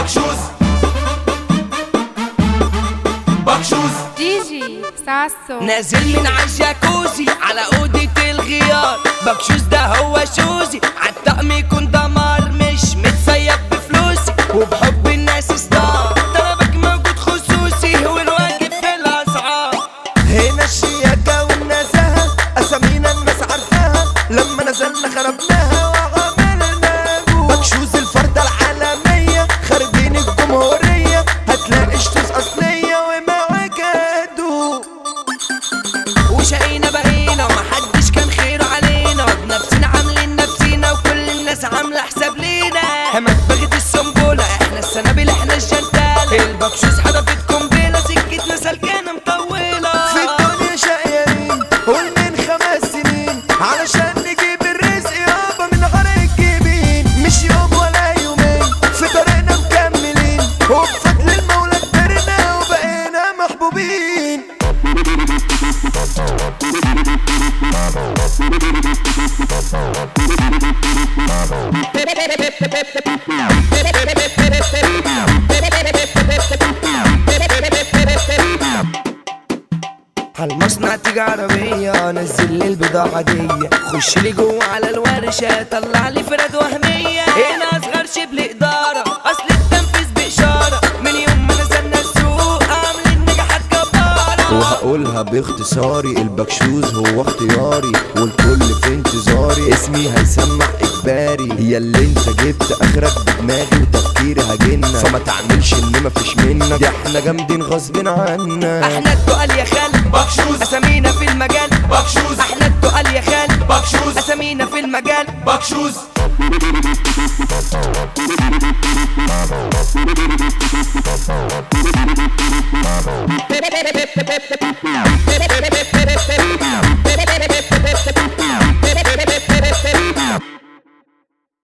بكشوز بكشوز دي جي ساسو نازل من عالجاكوزي على أوضة الغيار بكشوز ده هو شوزي عالطقم يكون دمار مش متسيب بفلوسي وبحب الناس ستار طلبك موجود خصوصي هو الواجب في الأسعار هنا الشياكة والنزاهة أسامينا الناس عارفاها لما نزلنا خربناها وعملنا جول بكشوز الفردة العالمية خارجين الجمهورية هتلاقي شتوز أصلية ومعاك هدوء وشقينا بقينا ومحدش كان خيره علينا بنفسنا عاملين نفسينا وكل الناس عاملة حساب لينا همك بغت السنبولة احنا السنابل احنا الجنتالة البكشوز حدفت قنبلة سكتنا سلكانة مطولة في الدنيا شقيانين قول من خمس سنين علشان نجيب الرزق يابا من عرق الجبين مش يوم ولا يومين في طريقنا مكملين وبفضل المولى كبرنا وبقينا محبوبين عالمصنع تيجي عربية نزل لي البضاعة دي خش لي جوه على الورشة طلع لي فرد وهمية هنا أصغر شبل إدارة أصل التنفيذ بإشارة من يوم ما نزلنا السوق عاملين نجاحات جبارة وهقولها باختصاري البكشوز هو اختياري والكل في انتظاري اسمي هيسمع اجباري هي اللي انت جبت اخرك بدماغي وتفكيري هجنك فما تعملش ان مفيش منك دي احنا جامدين غصب عنك احنا التقال يا خال بكشوز أسامينا في المجال بكشوز احنا التقال يا خال بكشوز أسامينا في المجال بكشوز Baby, baby, baby, baby, baby.